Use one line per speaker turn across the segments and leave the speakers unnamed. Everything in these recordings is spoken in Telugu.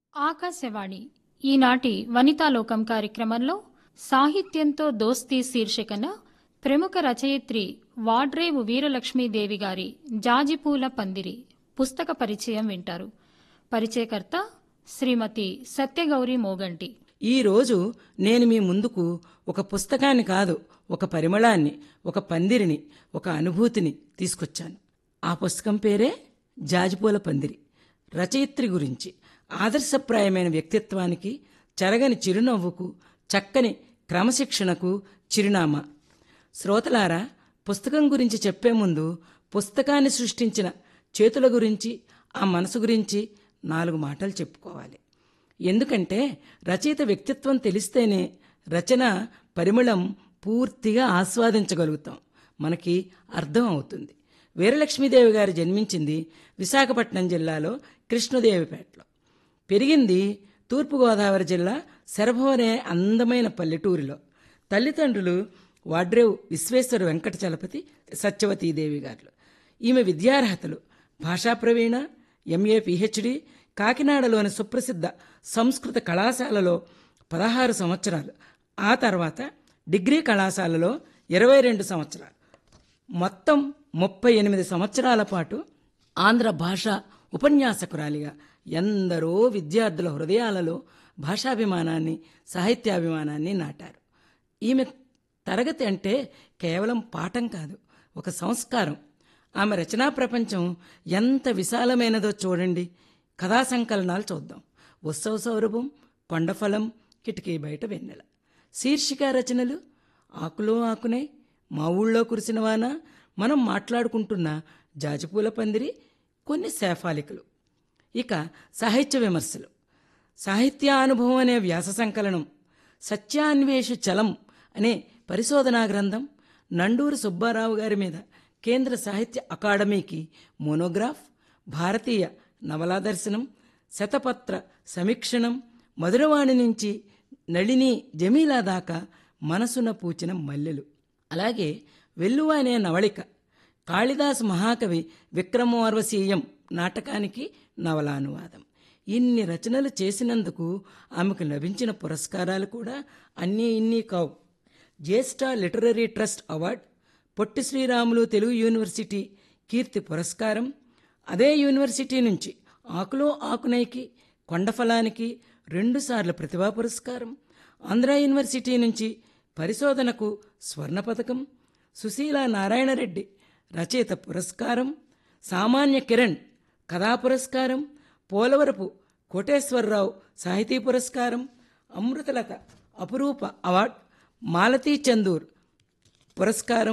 ఆకాశవాణి ఈనాటి వనితాలోకం కార్యక్రమంలో సాహిత్యంతో దోస్తీ శీర్షికన ప్రముఖ రచయిత్రి వాడ్రేవు వీరలక్ష్మీదేవి గారి జాజిపూల పందిరి పుస్తక పరిచయం వింటారు పరిచయకర్త శ్రీమతి సత్యగౌరి మోగంటి
ఈ రోజు నేను మీ ముందుకు ఒక పుస్తకాన్ని కాదు ఒక పరిమళాన్ని ఒక పందిరిని ఒక అనుభూతిని తీసుకొచ్చాను ఆ పుస్తకం పేరే జాజిపూల పందిరి రచయిత్రి గురించి ఆదర్శప్రాయమైన వ్యక్తిత్వానికి చెరగని చిరునవ్వుకు చక్కని క్రమశిక్షణకు చిరునామా శ్రోతలారా పుస్తకం గురించి చెప్పే ముందు పుస్తకాన్ని సృష్టించిన చేతుల గురించి ఆ మనసు గురించి నాలుగు మాటలు చెప్పుకోవాలి ఎందుకంటే రచయిత వ్యక్తిత్వం తెలిస్తేనే రచన పరిమళం పూర్తిగా ఆస్వాదించగలుగుతాం మనకి అర్థం అవుతుంది వీరలక్ష్మీదేవి గారు జన్మించింది విశాఖపట్నం జిల్లాలో కృష్ణదేవిపేటలో పెరిగింది తూర్పుగోదావరి జిల్లా శరభం అనే అందమైన పల్లెటూరిలో తల్లిదండ్రులు వాడ్రేవు విశ్వేశ్వర వెంకట చలపతి సత్యవతీదేవి గారు ఈమె విద్యార్హతలు భాషా ప్రవీణ ఎంఏ పిహెచ్డి కాకినాడలోని సుప్రసిద్ధ సంస్కృత కళాశాలలో పదహారు సంవత్సరాలు ఆ తర్వాత డిగ్రీ కళాశాలలో ఇరవై రెండు సంవత్సరాలు మొత్తం ముప్పై ఎనిమిది సంవత్సరాల పాటు ఆంధ్ర భాష ఉపన్యాసకురాలిగా ఎందరో విద్యార్థుల హృదయాలలో భాషాభిమానాన్ని సాహిత్యాభిమానాన్ని నాటారు ఈమె తరగతి అంటే కేవలం పాఠం కాదు ఒక సంస్కారం ఆమె రచనా ప్రపంచం ఎంత విశాలమైనదో చూడండి కథా సంకలనాలు చూద్దాం ఉత్సవ సౌరభం కొండఫలం కిటికీ బయట వెన్నెల శీర్షిక రచనలు ఆకులో ఆకునే మా ఊళ్ళో కురిసిన వాన మనం మాట్లాడుకుంటున్న జాజిపూల పందిరి కొన్ని శేఫాలికలు ఇక సాహిత్య విమర్శలు సాహిత్యానుభవం అనే వ్యాస సంకలనం సత్యాన్వేషు చలం అనే పరిశోధనా గ్రంథం నండూరు సుబ్బారావు గారి మీద కేంద్ర సాహిత్య అకాడమీకి మోనోగ్రాఫ్ భారతీయ నవలా దర్శనం శతపత్ర సమీక్షణం మధురవాణి నుంచి నళిని జమీలా దాకా మనసున పూచిన మల్లెలు అలాగే వెల్లువ అనే నవళిక కాళిదాస్ మహాకవి విక్రమోర్వశీయం నాటకానికి నవలానువాదం ఇన్ని రచనలు చేసినందుకు ఆమెకు లభించిన పురస్కారాలు కూడా అన్నీ ఇన్ని కావు Jyeshtha literary trust award Potti Sriramulu Telugu university కీర్తి పురస్కారం అదే యూనివర్సిటీ నుంచి ఆకులో ఆకునైకి కొండఫలానికి రెండుసార్లు ప్రతిభా పురస్కారం ఆంధ్ర యూనివర్సిటీ నుంచి పరిశోధనకు స్వర్ణ పథకం సుశీల నారాయణరెడ్డి రచయిత పురస్కారం సామాన్య కిరణ్ కథా పురస్కారం పోలవరపు కోటేశ్వరరావు సాహితీ పురస్కారం అమృతలత అపురూప అవార్డ్ మాలతీ చందూర్ పురస్కారం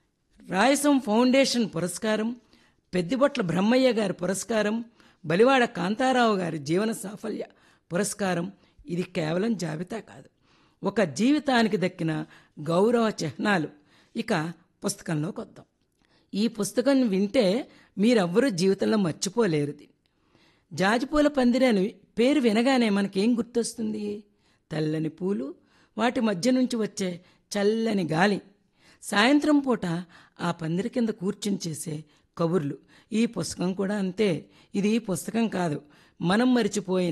రాయసం ఫౌండేషన్ పురస్కారం పెద్దిబొట్ల బ్రహ్మయ్య గారి పురస్కారం బలివాడ కాంతారావు గారి జీవన సాఫల్య పురస్కారం ఇది కేవలం జాబితా కాదు ఒక జీవితానికి దక్కిన గౌరవ చిహ్నాలు ఇక పుస్తకంలోకి వద్దాం ఈ పుస్తకం వింటే మీరెవ్వరూ జీవితంలో మర్చిపోలేరు దీన్ని జాజిపూల పందిరి అని పేరు వినగానే మనకేం గుర్తొస్తుంది తెల్లని పూలు వాటి మధ్య నుంచి వచ్చే చల్లని గాలి సాయంత్రం పూట ఆ పందిరి కింద కూర్చుని చేసే కబుర్లు ఈ పుస్తకం కూడా అంతే ఇది పుస్తకం కాదు మనం మరిచిపోయిన